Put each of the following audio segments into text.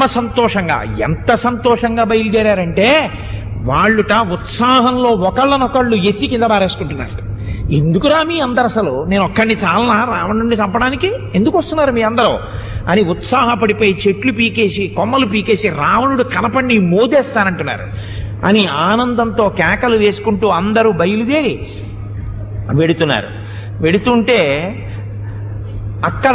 పరమ సంతోషంగా ఎంత సంతోషంగా బయలుదేరారంటే వాళ్ళుట ఉత్సాహంలో ఒకళ్ళనొకళ్ళు ఎత్తి కింద పారేసుకుంటున్నారు ఎందుకురా మీ అందరు అసలు నేను ఒక్కడిని చాలనా రావణుడిని చంపడానికి ఎందుకు వస్తున్నారు మీ అందరూ అని ఉత్సాహపడిపోయి చెట్లు పీకేసి కొమ్మలు పీకేసి రావణుడు కనపడిని మోదేస్తానంటున్నారు అని ఆనందంతో కేకలు వేసుకుంటూ అందరూ బయలుదేరి వెడుతున్నారు వెడుతుంటే అక్కడ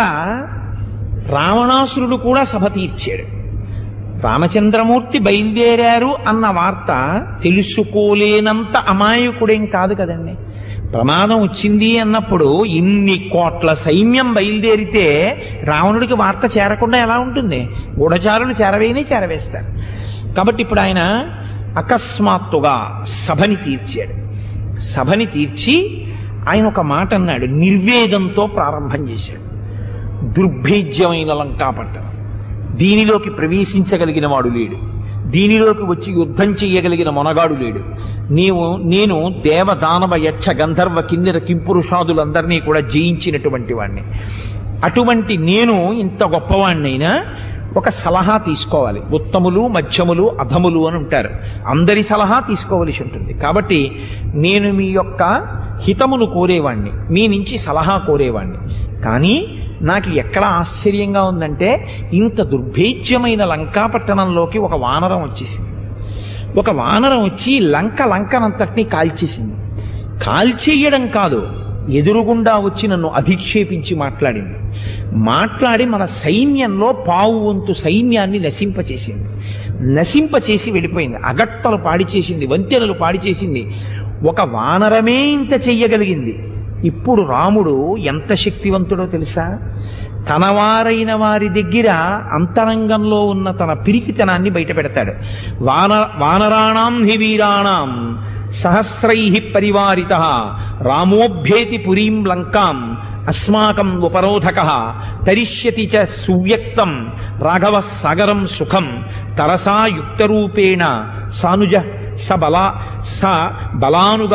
రావణాసురుడు కూడా సభ తీర్చాడు రామచంద్రమూర్తి బయలుదేరారు అన్న వార్త తెలుసుకోలేనంత అమాయకుడేం కాదు కదండి ప్రమాదం వచ్చింది అన్నప్పుడు ఇన్ని కోట్ల సైన్యం బయలుదేరితే రావణుడికి వార్త చేరకుండా ఎలా ఉంటుంది గూఢచారులు చేరవేనే చేరవేస్తారు కాబట్టి ఇప్పుడు ఆయన అకస్మాత్తుగా సభని తీర్చాడు సభని తీర్చి ఆయన ఒక మాట అన్నాడు నిర్వేదంతో ప్రారంభం చేశాడు దుర్భేద్యమైన లంకాపట్టణం దీనిలోకి ప్రవేశించగలిగిన వాడు లేడు దీనిలోకి వచ్చి యుద్ధం చెయ్యగలిగిన మొనగాడు లేడు నీవు నేను దేవ దానవ యక్ష గంధర్వ కిన్నెర కింపురుషాదులందరినీ కూడా జయించినటువంటి వాణ్ణి అటువంటి నేను ఇంత గొప్పవాణ్ణైనా ఒక సలహా తీసుకోవాలి ఉత్తములు మధ్యములు అధములు అని ఉంటారు అందరి సలహా తీసుకోవలసి ఉంటుంది కాబట్టి నేను మీ యొక్క హితమును కోరేవాణ్ణి మీ నుంచి సలహా కోరేవాణ్ణి కానీ నాకు ఎక్కడ ఆశ్చర్యంగా ఉందంటే ఇంత దుర్భేద్యమైన లంకాపట్టణంలోకి ఒక వానరం వచ్చేసింది ఒక వానరం వచ్చి లంక లంకనంతటినీ కాల్చేసింది కాల్చేయడం కాదు ఎదురుగుండా వచ్చి నన్ను అధిక్షేపించి మాట్లాడింది మాట్లాడి మన సైన్యంలో పావు వంతు సైన్యాన్ని నశింపచేసింది నశింపచేసి వెళ్ళిపోయింది అగట్టలు పాడి చేసింది వంతెనలు పాడి చేసింది ఒక వానరమే ఇంత చెయ్యగలిగింది ఇప్పుడు రాముడు ఎంత శక్తివంతుడో తెలుసా తనవారైన వారి దగ్గర అంతరంగంలో ఉన్న తన పిరికితనాన్ని బయట పెడతాడు వాన వానరాణాం హి వీరాణాం సహస్రై పరివారిత రామోభ్యేతి పురీం లంకాం అస్మాకం ఉపరోధక తరిష్యతి చ సువ్యక్తం రాఘవ సాగరం సుఖం తరసా యుక్తరూపేణ సానుజ స బలా స బలానుగ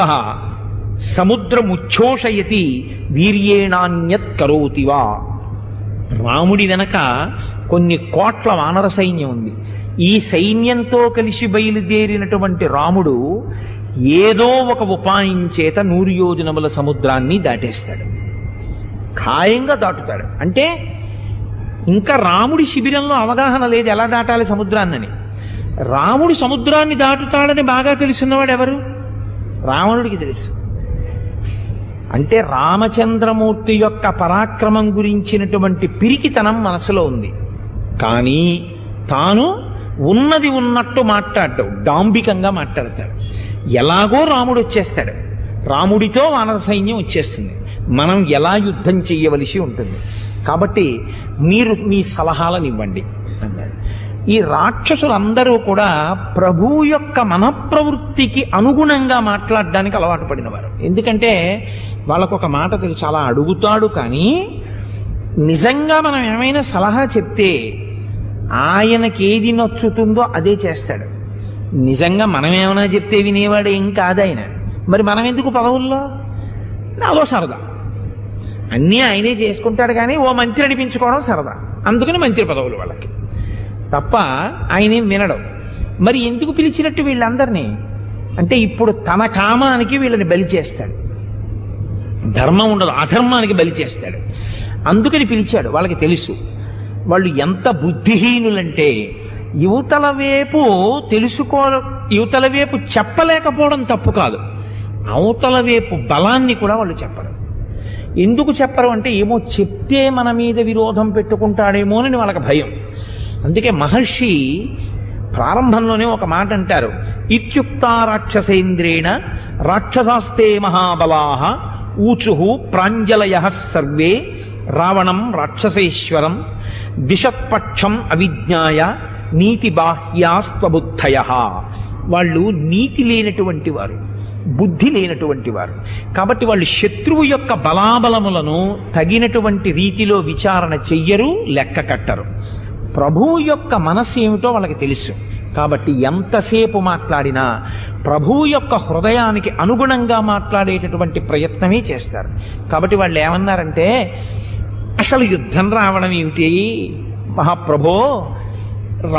సముద్రముచ్ఛోషయతి వీర్యేణాన్యత్ కరోతివా రాముడి వెనక కొన్ని కోట్ల వానర సైన్యం ఉంది ఈ సైన్యంతో కలిసి బయలుదేరినటువంటి రాముడు ఏదో ఒక ఉపాయం చేత నూరు యోజనముల సముద్రాన్ని దాటేస్తాడు ఖాయంగా దాటుతాడు అంటే ఇంకా రాముడి శిబిరంలో అవగాహన లేదు ఎలా దాటాలి సముద్రాన్నని రాముడు సముద్రాన్ని దాటుతాడని బాగా తెలుసున్నవాడు ఎవరు రావణుడికి తెలుసు అంటే రామచంద్రమూర్తి యొక్క పరాక్రమం గురించినటువంటి పిరికితనం మనసులో ఉంది కానీ తాను ఉన్నది ఉన్నట్టు మాట్లాడటం డాంబికంగా మాట్లాడతాడు ఎలాగో రాముడు వచ్చేస్తాడు రాముడితో వానర సైన్యం వచ్చేస్తుంది మనం ఎలా యుద్ధం చేయవలసి ఉంటుంది కాబట్టి మీరు మీ సలహాలను ఇవ్వండి అన్నాడు ఈ రాక్షసులందరూ కూడా ప్రభు యొక్క మనప్రవృత్తికి అనుగుణంగా మాట్లాడడానికి అలవాటు పడినవారు ఎందుకంటే వాళ్ళకు ఒక మాట తెలుసు అలా అడుగుతాడు కానీ నిజంగా మనం ఏమైనా సలహా చెప్తే ఆయనకి ఏది నచ్చుతుందో అదే చేస్తాడు నిజంగా మనం ఏమైనా చెప్తే వినేవాడు ఏం కాదు ఆయన మరి మనం ఎందుకు పదవుల్లో నాలో సరదా అన్నీ ఆయనే చేసుకుంటాడు కానీ ఓ మంత్రి అనిపించుకోవడం సరదా అందుకని మంత్రి పదవులు వాళ్ళకి తప్ప ఆయనేం వినడం మరి ఎందుకు పిలిచినట్టు వీళ్ళందరినీ అంటే ఇప్పుడు తన కామానికి వీళ్ళని బలి చేస్తాడు ధర్మం ఉండదు అధర్మానికి బలి చేస్తాడు అందుకని పిలిచాడు వాళ్ళకి తెలుసు వాళ్ళు ఎంత బుద్ధిహీనులంటే యువతల వైపు తెలుసుకో యువతల వైపు చెప్పలేకపోవడం తప్పు కాదు అవతల వైపు బలాన్ని కూడా వాళ్ళు చెప్పరు ఎందుకు చెప్పరు అంటే ఏమో చెప్తే మన మీద విరోధం పెట్టుకుంటాడేమో అని వాళ్ళకి భయం అందుకే మహర్షి ప్రారంభంలోనే ఒక మాట అంటారు ఇత్యుక్త రాక్షసేంద్రేణ రాక్షసాస్తే మహాబలాహ ఊచు ప్రాంజలయ సర్వే రావణం రాక్షసేశ్వరం దిశత్పక్షం అవిజ్ఞాయ నీతి బాహ్యాస్త్వబుద్ధయ వాళ్ళు నీతి లేనటువంటి వారు బుద్ధి లేనటువంటి వారు కాబట్టి వాళ్ళు శత్రువు యొక్క బలాబలములను తగినటువంటి రీతిలో విచారణ చెయ్యరు లెక్క కట్టరు ప్రభువు యొక్క మనస్సు ఏమిటో వాళ్ళకి తెలుసు కాబట్టి ఎంతసేపు మాట్లాడినా ప్రభువు యొక్క హృదయానికి అనుగుణంగా మాట్లాడేటటువంటి ప్రయత్నమే చేస్తారు కాబట్టి వాళ్ళు ఏమన్నారంటే అసలు యుద్ధం రావడం ఏమిటి మహాప్రభో